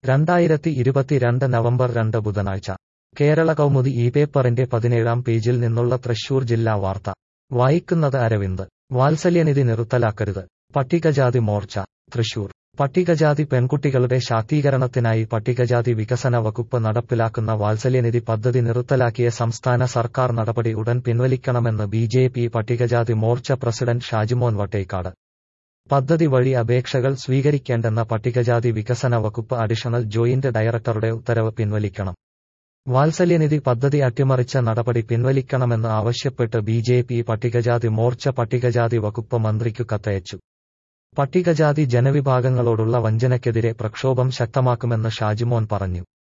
രണ്ടായിരത്തി ഇരുപത്തിരണ്ട് നവംബർ രണ്ട് ബുധനാഴ്ച കേരള കൗമുദി ഈ പേപ്പറിന്റെ പതിനേഴാം പേജിൽ നിന്നുള്ള തൃശൂർ ജില്ലാ വാർത്ത വായിക്കുന്നത് അരവിന്ദ് വാത്സല്യനിധി നിർത്തലാക്കരുത് പട്ടികജാതി മോർച്ച തൃശൂർ പട്ടികജാതി പെൺകുട്ടികളുടെ ശാക്തീകരണത്തിനായി പട്ടികജാതി വികസന വകുപ്പ് നടപ്പിലാക്കുന്ന വാത്സല്യനിധി പദ്ധതി നിർത്തലാക്കിയ സംസ്ഥാന സർക്കാർ നടപടി ഉടൻ പിൻവലിക്കണമെന്ന് ബി ജെ പി പട്ടികജാതി മോർച്ച പ്രസിഡന്റ് ഷാജിമോൻ വട്ടേക്കാട് പദ്ധതി വഴി അപേക്ഷകൾ സ്വീകരിക്കേണ്ടെന്ന പട്ടികജാതി വികസന വകുപ്പ് അഡീഷണൽ ജോയിന്റ് ഡയറക്ടറുടെ ഉത്തരവ് പിൻവലിക്കണം വാത്സല്യനിധി പദ്ധതി അട്ടിമറിച്ച നടപടി പിൻവലിക്കണമെന്ന് ആവശ്യപ്പെട്ട് ബി ജെ പി പട്ടികജാതി മോർച്ച പട്ടികജാതി വകുപ്പ് മന്ത്രിക്കു കത്തയച്ചു പട്ടികജാതി ജനവിഭാഗങ്ങളോടുള്ള വഞ്ചനയ്ക്കെതിരെ പ്രക്ഷോഭം ശക്തമാക്കുമെന്ന് ഷാജിമോൻ പറഞ്ഞു